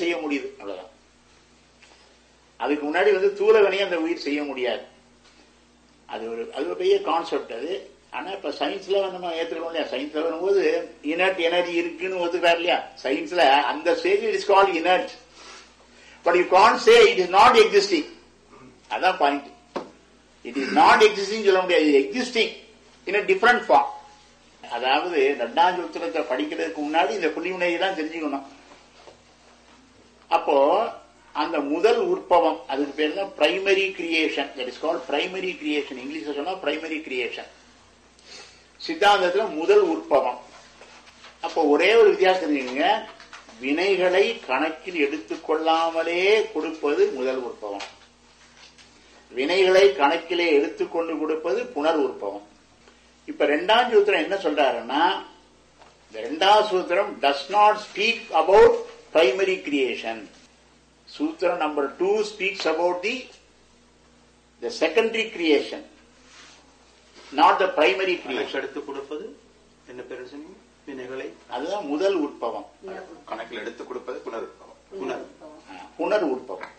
செய்ய முடியுது அவ்வளவுதான் அதுக்கு முன்னாடி வந்து தூலவனையும் அந்த உயிர் செய்ய முடியாது அது ஒரு அது ஒரு பெரிய கான்செப்ட் அது ஆனா இப்ப சயின்ஸ்ல நம்ம ஏத்துக்கணும் இல்லையா சயின்ஸ்ல வரும்போது இனர்ட் எனர்ஜி இருக்குன்னு ஒத்துக்கிறார் இல்லையா சயின்ஸ்ல அந்த stage it is call inert but you can say it is not existing அதான் point it is not existing சொல்ல முடியாது existing in a different form அதாவது ரெண்டாம் சூத்திரத்தை படிக்கிறதுக்கு முன்னாடி இந்த புள்ளிவினையை தான் தெரிஞ்சுக்கணும் அப்போ அந்த முதல் உற்பவம் அதுக்கு பேர் தான் primary creation that is call primary creation இங்கிலீஷ்ல சொன்னா பிரைமரி கிரியேஷன் சித்தாந்தத்துல முதல் உற்பவம் அப்போ ஒரே ஒரு வித்தியாசம் தெரிஞ்சுங்க வினைகளை கணக்கில் எடுத்துக்கொள்ளாமலே கொடுப்பது முதல் உற்பவம் வினைகளை கணக்கிலே எடுத்துக்கொண்டு கொடுப்பது புனர் உற்பவம் இப்ப ரெண்டாம் சூத்திரம் என்ன சொல்றாருன்னா இந்த ரெண்டாம் சூத்திரம் does not speak about primary creation சூத்திரம் number two speaks about the the secondary creation not the primary creation கணக்கு எடுத்து கொடுப்பது என்ன பேர் சொன்னீங்க வினைகளை அதுதான் முதல் உற்பவம் கணக்கில் எடுத்துக் கொடுப்பது புனருற்பவம் புனர் புனர் உற்பவம்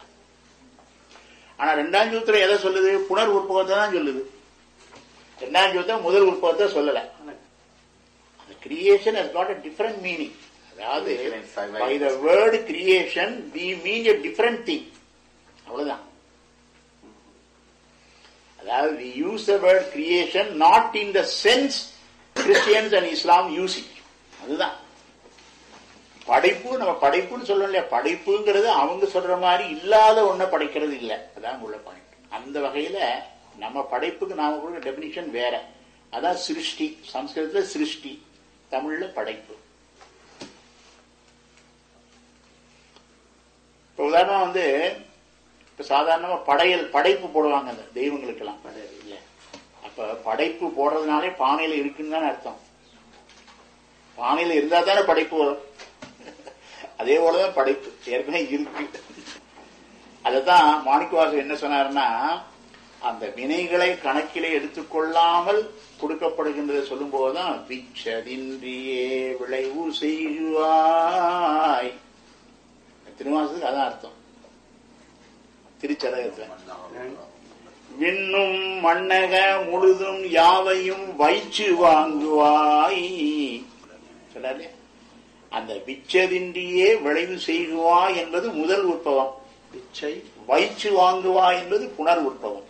ஆனா ரெண்டாம் சூத்திரம் எதை சொல்லுது புனர் உற்பவத்தை தான் சொல்லுது ரெண்டாம் சூத்திரம் முதல் உற்பவத்தை சொல்லல அந்த creation has got a different meaning அதாவது by the word creation we mean a different thing அவ்வளவுதான் அதாவது we use the word creation not in the sense Christians and Islam use it அதுதான் படைப்பு நம்ம படைப்புன்னு சொல்லணும் இல்லையா படைப்புங்கிறது அவங்க சொல்ற மாதிரி இல்லாத ஒன்ன படைக்கிறது இல்ல அதான் உள்ள பாயிண்ட் அந்த வகையில நம்ம படைப்புக்கு நாம கொடுக்க டெபினிஷன் வேற அதான் சிருஷ்டி சம்ஸ்கிருதத்துல சிருஷ்டி தமிழ்ல படைப்பு இப்ப உதாரணமா வந்து இப்ப சாதாரணமா படையல் படைப்பு போடுவாங்க அந்த தெய்வங்களுக்கெல்லாம் இல்ல அப்ப படைப்பு போடுறதுனாலே பானையில இருக்குன்னு தானே அர்த்தம் பானையில இருந்தா தானே படைப்பு வரும் அதே போலதான் படைப்பு ஏற்கனவே இருக்கு அதத்தான் மாணிக்கவாசர் என்ன சொன்னாருன்னா அந்த வினைகளை கணக்கிலே எடுத்துக்கொள்ளாமல் கொடுக்கப்படுகின்றதை சொல்லும் போதுதான் விச்சதின்றியே விளைவு செய்வாய் திருவாசத்துக்கு அதான் அர்த்தம் திருச்சதகத்துல விண்ணும் மண்ணக முழுதும் யாவையும் வைச்சு வாங்குவாய் சொன்னாரு அந்த விச்சதின்றியே விளைவு செய்குவாய் என்பது முதல் உற்பவம் பிச்சை வைச்சு வாங்குவாய் என்பது புனர் உற்பவம்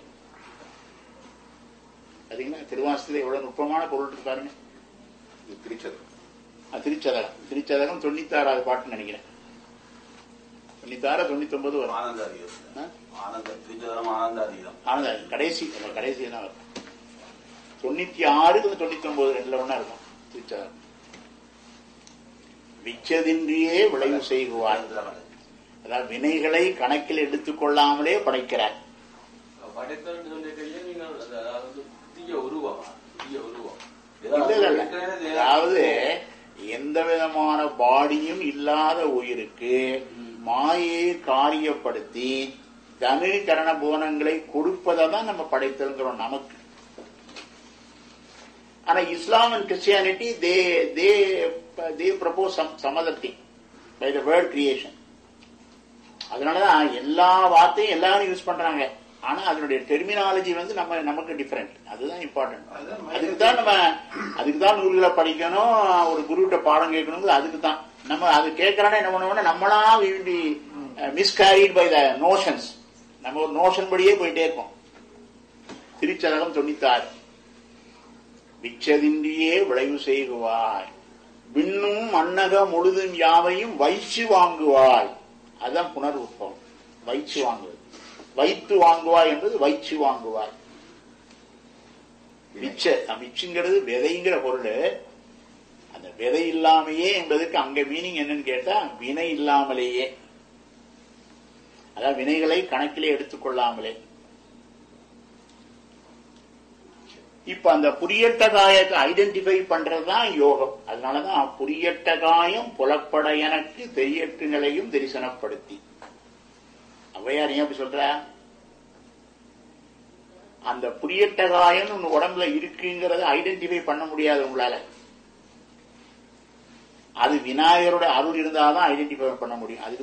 சரிங்களா திருவாசத்துல எவ்வளவு நுட்பமான பொருள் இருக்கு பாருங்க இது திருச்சது அது திருச்சதகம் திருச்சதகம் தொண்ணூத்தாறாவது பாட்டுன்னு நினைக்கிறேன் தொண்ணூத்தாறு தொண்ணூத்தி ஒன்பது வரும் ஆனந்தாதீதம் ஆ? ஆனந்த திருச்சதனம் ஆனந்தாதீதம் ஆனந்த கடைசி அந்த கடைசி தான் வரும் தொண்ணூத்தி ஆறு தொண்ணூத்தி ஒன்பது ரெண்டுல ஒண்ணா இருக்கும் திருச்சதகம் விச்சதின்றியே விளைவு செய்குவாய் அதாவது வினைகளை கணக்கில் எடுத்துக்கொள்ளாமலே படைக்கிறார் படைத்தல் சொல்லிட்டீங்க நீங்கள் அதாவது புதிய உருவம் புதிய உருவம் இல்ல இல்ல இல்ல அதாவது எந்த விதமான பாடியும் இல்லாத உயிருக்கு மாயை காரியப்படுத்தி தனு கரண புவனங்களை கொடுப்பதை தான் நம்ம படைத்தல்கிறோம் நமக்கு ஆனா Islam and Christianity they they they propose some some other thing by the word creation அதனாலதான் எல்லா வார்த்தையும் எல்லாரும் யூஸ் பண்றாங்க ஆனா அதனுடைய டெர்மினாலஜி வந்து நம்ம நமக்கு டிஃபரெண்ட் அதுதான் இம்பார்ட்டன்ட் அதுக்கு தான் நம்ம அதுக்கு தான் நூல்களை படிக்கணும் ஒரு குருகிட்ட பாடம் கேட்கணும் அதுக்கு தான் நம்ம அது கேட்கறானே என்ன பண்ணுவோம்னா நம்மளா மிஸ்கேரிட் பை த நோஷன்ஸ் நம்ம ஒரு நோஷன் படியே போயிட்டே இருப்போம் திருச்சதகம் தொண்ணூத்தாறு விச்சதின்றியே விளைவு செய்குவாய் விண்ணும் மன்னக முழுதும் யாவையும் வைச்சு வாங்குவாய் அதுதான் புனர் உற்பவம் வைச்சு வாங்குவது வைத்து வாங்குவாய் என்பது வைச்சு வாங்குவாய் விச்ச விச்சுங்கிறது விதைங்கிற பொருள் அந்த விதை இல்லாமையே என்பதற்கு அங்க மீனிங் என்னன்னு கேட்டா வினை இல்லாமலேயே அதாவது வினைகளை கணக்கிலே எடுத்துக்கொள்ளாமலே இப்ப அந்த புரியட்ட காயத்தை ஐடென்டிஃபை பண்றதுதான் யோகம் அதனாலதான் புரியட்ட காயம் புலப்பட எனக்கு தெரியட்டு நிலையும் தரிசனப்படுத்தி ஔவையார் ஏன் அப்படி சொல்ற அந்த புரியட்ட காயம் உங்க உடம்புல இருக்குங்கிறத ஐடென்டிஃபை பண்ண முடியாது உங்களால அது விநாயகரோட அருள் இருந்தாதான் ஐடென்டிஃபை பண்ண முடியும் அதுக்கு